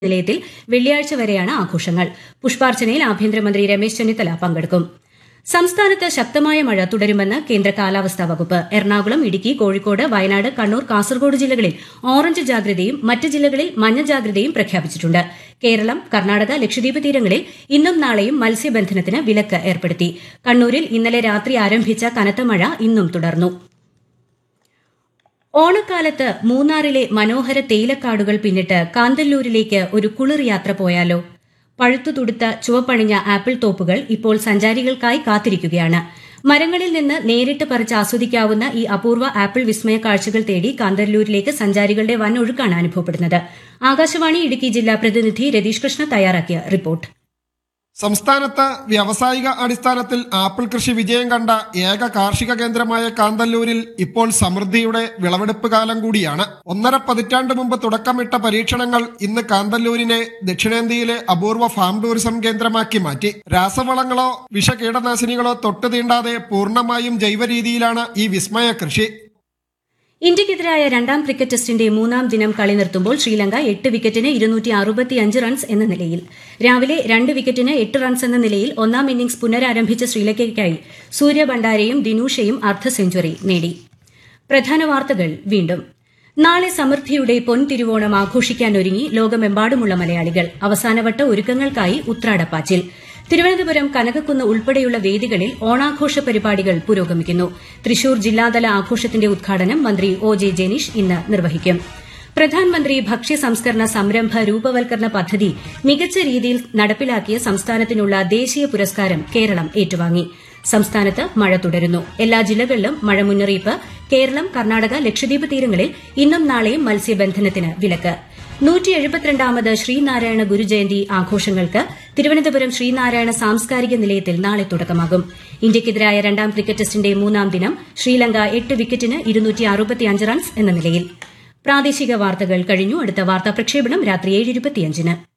നിലയത്തിൽ വെള്ളിയാഴ്ച വരെയാണ് ആഘോഷങ്ങൾ പുഷ്പാർച്ചനയിൽ ആഭ്യന്തരമന്ത്രി രമേശ് ചെന്നിത്തല പങ്കെടുക്കും സംസ്ഥാനത്ത് ശക്തമായ മഴ തുടരുമെന്ന് കേന്ദ്ര കാലാവസ്ഥാ വകുപ്പ് എറണാകുളം ഇടുക്കി കോഴിക്കോട് വയനാട് കണ്ണൂർ കാസർഗോഡ് ജില്ലകളിൽ ഓറഞ്ച് ജാഗ്രതയും മറ്റ് ജില്ലകളിൽ മഞ്ഞ ജാഗ്രതയും പ്രഖ്യാപിച്ചിട്ടുണ്ട് കേരളം കർണാടക ലക്ഷദ്വീപ് തീരങ്ങളിൽ ഇന്നും നാളെയും മത്സ്യബന്ധനത്തിന് വിലക്ക് ഏർപ്പെടുത്തി കണ്ണൂരിൽ ഇന്നലെ രാത്രി ആരംഭിച്ച കനത്ത മഴ ഇന്നും തുടർന്നു ഓണക്കാലത്ത് മൂന്നാറിലെ മനോഹര തേയിലക്കാടുകൾ പിന്നിട്ട് കാന്തല്ലൂരിലേക്ക് ഒരു കുളിർ യാത്ര പോയാലോ പഴുത്തു തുടുത്ത ചുവപ്പണിഞ്ഞ ആപ്പിൾ തോപ്പുകൾ ഇപ്പോൾ സഞ്ചാരികൾക്കായി കാത്തിരിക്കുകയാണ് മരങ്ങളിൽ നിന്ന് നേരിട്ട് പറിച്ച് ആസ്വദിക്കാവുന്ന ഈ അപൂർവ ആപ്പിൾ വിസ്മയ കാഴ്ചകൾ തേടി കാന്തല്ലൂരിലേക്ക് സഞ്ചാരികളുടെ വൻ ഒഴുക്കാണ് അനുഭവപ്പെടുന്നത് ആകാശവാണി ഇടുക്കി ജില്ലാ പ്രതിനിധി രതീഷ് കൃഷ്ണ തയ്യാറാക്കിയ റിപ്പോർട്ട് സംസ്ഥാനത്ത് വ്യാവസായിക അടിസ്ഥാനത്തിൽ ആപ്പിൾ കൃഷി വിജയം കണ്ട ഏക കാർഷിക കേന്ദ്രമായ കാന്തല്ലൂരിൽ ഇപ്പോൾ സമൃദ്ധിയുടെ വിളവെടുപ്പ് കാലം കൂടിയാണ് ഒന്നര പതിറ്റാണ്ട് മുമ്പ് തുടക്കമിട്ട പരീക്ഷണങ്ങൾ ഇന്ന് കാന്തല്ലൂരിനെ ദക്ഷിണേന്ത്യയിലെ അപൂർവ ഫാം ടൂറിസം കേന്ദ്രമാക്കി മാറ്റി രാസവളങ്ങളോ വിഷകീടനാശിനികളോ തൊട്ടു തീണ്ടാതെ പൂർണ്ണമായും ജൈവ രീതിയിലാണ് ഈ വിസ്മയ കൃഷി ഇന്ത്യക്കെതിരായ രണ്ടാം ക്രിക്കറ്റ് ടെസ്റ്റിന്റെ മൂന്നാം ദിനം കളി നിർത്തുമ്പോൾ ശ്രീലങ്ക എട്ട് വിക്കറ്റിന് ഇരുന്നൂറ്റി അറുപത്തിയഞ്ച് റൺസ് എന്ന നിലയിൽ രാവിലെ രണ്ട് വിക്കറ്റിന് എട്ട് റൺസ് എന്ന നിലയിൽ ഒന്നാം ഇന്നിംഗ്സ് പുനരാരംഭിച്ച ശ്രീലങ്കയ്ക്കായി സൂര്യ ഭണ്ഡാരയും ദിനൂഷയും അർദ്ധ സെഞ്ചുറി നേടി പ്രധാന വാർത്തകൾ വീണ്ടും നാളെ സമൃദ്ധിയുടെ പൊൻതിരുവോണം ആഘോഷിക്കാനൊരുങ്ങി ലോകമെമ്പാടുമുള്ള മലയാളികൾ അവസാനവട്ട ഒരുക്കങ്ങൾക്കായി ഉത്രാടപ്പാച്ചിൽ തിരുവനന്തപുരം കനകക്കുന്ന് ഉൾപ്പെടെയുള്ള വേദികളിൽ ഓണാഘോഷ പരിപാടികൾ പുരോഗമിക്കുന്നു തൃശൂർ ജില്ലാതല ആഘോഷത്തിന്റെ ഉദ്ഘാടനം മന്ത്രി ഒ ജെ ജനീഷ് ഇന്ന് നിർവഹിക്കും പ്രധാനമന്ത്രി ഭക്ഷ്യ സംസ്കരണ സംരംഭ രൂപവൽക്കരണ പദ്ധതി മികച്ച രീതിയിൽ നടപ്പിലാക്കിയ സംസ്ഥാനത്തിനുള്ള ദേശീയ പുരസ്കാരം കേരളം ഏറ്റുവാങ്ങി സംസ്ഥാനത്ത് മഴ തുടരുന്നു എല്ലാ ജില്ലകളിലും മഴ മുന്നറിയിപ്പ് കേരളം കർണാടക ലക്ഷദ്വീപ് തീരങ്ങളിൽ ഇന്നും നാളെയും മത്സ്യബന്ധനത്തിന് വിലക്ക് നൂറ്റി എഴുപത്തിരണ്ടാമത് ശ്രീനാരായണ ഗുരുജയന്തി ആഘോഷങ്ങൾക്ക് തിരുവനന്തപുരം ശ്രീനാരായണ സാംസ്കാരിക നിലയത്തിൽ നാളെ തുടക്കമാകും ഇന്ത്യയ്ക്കെതിരായ രണ്ടാം ക്രിക്കറ്റ് ടെസ്റ്റിന്റെ മൂന്നാം ദിനം ശ്രീലങ്ക എട്ട് വിക്കറ്റിന് ഇരുന്നൂറ്റി അറുപത്തിയഞ്ച് റൺസ് എന്ന നിലയിൽ പ്രാദേശിക വാർത്തകൾ കഴിഞ്ഞു അടുത്ത വാർത്താ പ്രക്ഷേപണം രാത്രി ഏഴ് ഇരുപത്തിയഞ്ചിന്